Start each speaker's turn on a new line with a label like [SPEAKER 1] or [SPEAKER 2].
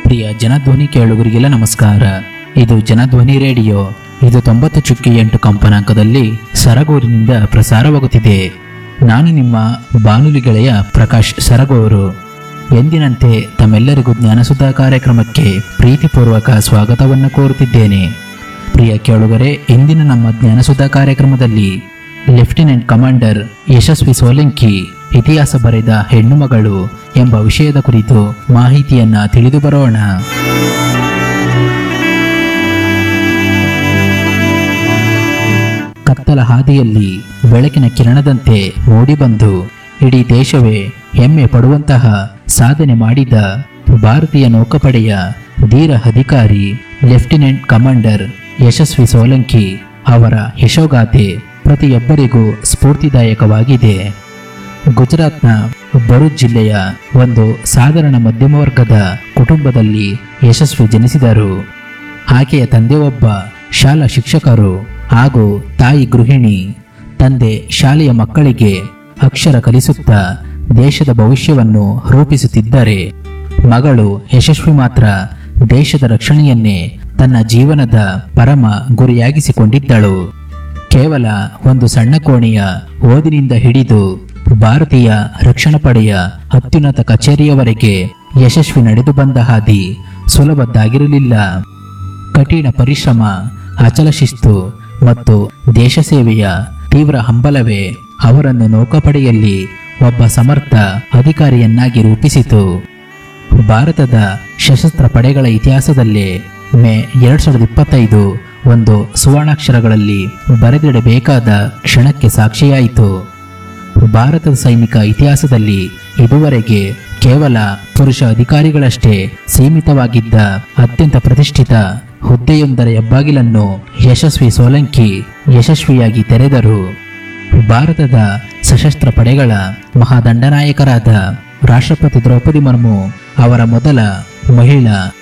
[SPEAKER 1] ಪ್ರಿಯ ಜನಧ್ವನಿ ಕೇಳುಗರಿಗೆಲ್ಲ ನಮಸ್ಕಾರ ಇದು ಜನಧ್ವನಿ ರೇಡಿಯೋ ಇದು ತೊಂಬತ್ತು ಚುಕ್ಕಿ ಎಂಟು ಕಂಪನಾಂಕದಲ್ಲಿ ಸರಗೂರಿನಿಂದ ಪ್ರಸಾರವಾಗುತ್ತಿದೆ ನಾನು ನಿಮ್ಮ ಬಾನುಲಿ ಗೆಳೆಯ ಪ್ರಕಾಶ್ ಸರಗೂರು ಎಂದಿನಂತೆ ತಮ್ಮೆಲ್ಲರಿಗೂ ಜ್ಞಾನಸುಧಾ ಕಾರ್ಯಕ್ರಮಕ್ಕೆ ಪ್ರೀತಿಪೂರ್ವಕ ಸ್ವಾಗತವನ್ನು ಕೋರುತ್ತಿದ್ದೇನೆ ಪ್ರಿಯ ಕೇಳುಗರೆ ಇಂದಿನ ನಮ್ಮ ಜ್ಞಾನಸುಧಾ ಕಾರ್ಯಕ್ರಮದಲ್ಲಿ ಲೆಫ್ಟಿನೆಂಟ್ ಕಮಾಂಡರ್ ಯಶಸ್ವಿ ಸೋಲಂಕಿ ಇತಿಹಾಸ ಬರೆದ ಹೆಣ್ಣು ಮಗಳು ಎಂಬ ವಿಷಯದ ಕುರಿತು ಮಾಹಿತಿಯನ್ನ ತಿಳಿದು ಬರೋಣ ಕತ್ತಲ ಹಾದಿಯಲ್ಲಿ ಬೆಳಕಿನ ಕಿರಣದಂತೆ ಮೂಡಿಬಂದು ಇಡೀ ದೇಶವೇ ಹೆಮ್ಮೆ ಪಡುವಂತಹ ಸಾಧನೆ ಮಾಡಿದ ಭಾರತೀಯ ನೌಕಾಪಡೆಯ ಧೀರ ಅಧಿಕಾರಿ ಲೆಫ್ಟಿನೆಂಟ್ ಕಮಾಂಡರ್ ಯಶಸ್ವಿ ಸೋಲಂಕಿ ಅವರ ಯಶೋಗಾಥೆ ಪ್ರತಿಯೊಬ್ಬರಿಗೂ ಸ್ಫೂರ್ತಿದಾಯಕವಾಗಿದೆ ಗುಜರಾತ್ನ ಭರೂಚ್ ಜಿಲ್ಲೆಯ ಒಂದು ಸಾಧಾರಣ ಮಧ್ಯಮ ವರ್ಗದ ಕುಟುಂಬದಲ್ಲಿ ಯಶಸ್ವಿ ಜನಿಸಿದರು ಆಕೆಯ ತಂದೆ ಒಬ್ಬ ಶಾಲಾ ಶಿಕ್ಷಕರು ಹಾಗೂ ತಾಯಿ ಗೃಹಿಣಿ ತಂದೆ ಶಾಲೆಯ ಮಕ್ಕಳಿಗೆ ಅಕ್ಷರ ಕಲಿಸುತ್ತಾ ದೇಶದ ಭವಿಷ್ಯವನ್ನು ರೂಪಿಸುತ್ತಿದ್ದರೆ ಮಗಳು ಯಶಸ್ವಿ ಮಾತ್ರ ದೇಶದ ರಕ್ಷಣೆಯನ್ನೇ ತನ್ನ ಜೀವನದ ಪರಮ ಗುರಿಯಾಗಿಸಿಕೊಂಡಿದ್ದಳು ಕೇವಲ ಒಂದು ಸಣ್ಣ ಕೋಣೆಯ ಓದಿನಿಂದ ಹಿಡಿದು ಭಾರತೀಯ ರಕ್ಷಣಾ ಪಡೆಯ ಅತ್ಯುನ್ನತ ಕಚೇರಿಯವರೆಗೆ ಯಶಸ್ವಿ ನಡೆದು ಬಂದ ಹಾದಿ ಸುಲಭದ್ದಾಗಿರಲಿಲ್ಲ ಕಠಿಣ ಪರಿಶ್ರಮ ಅಚಲ ಶಿಸ್ತು ಮತ್ತು ದೇಶ ಸೇವೆಯ ತೀವ್ರ ಹಂಬಲವೇ ಅವರನ್ನು ನೌಕಾಪಡೆಯಲ್ಲಿ ಒಬ್ಬ ಸಮರ್ಥ ಅಧಿಕಾರಿಯನ್ನಾಗಿ ರೂಪಿಸಿತು ಭಾರತದ ಸಶಸ್ತ್ರ ಪಡೆಗಳ ಇತಿಹಾಸದಲ್ಲೇ ಮೇ ಎರಡ್ ಸಾವಿರದ ಇಪ್ಪತ್ತೈದು ಒಂದು ಸುವರ್ಣಾಕ್ಷರಗಳಲ್ಲಿ ಬರೆದಿಡಬೇಕಾದ ಕ್ಷಣಕ್ಕೆ ಸಾಕ್ಷಿಯಾಯಿತು ಭಾರತದ ಸೈನಿಕ ಇತಿಹಾಸದಲ್ಲಿ ಇದುವರೆಗೆ ಕೇವಲ ಪುರುಷ ಅಧಿಕಾರಿಗಳಷ್ಟೇ ಸೀಮಿತವಾಗಿದ್ದ ಅತ್ಯಂತ ಪ್ರತಿಷ್ಠಿತ ಹುದ್ದೆಯೊಂದರ ಹೆಬ್ಬಾಗಿಲನ್ನು ಯಶಸ್ವಿ ಸೋಲಂಕಿ ಯಶಸ್ವಿಯಾಗಿ ತೆರೆದರು ಭಾರತದ ಸಶಸ್ತ್ರ ಪಡೆಗಳ ಮಹಾದಂಡನಾಯಕರಾದ ರಾಷ್ಟ್ರಪತಿ ದ್ರೌಪದಿ ಮುರ್ಮು ಅವರ ಮೊದಲ ಮಹಿಳಾ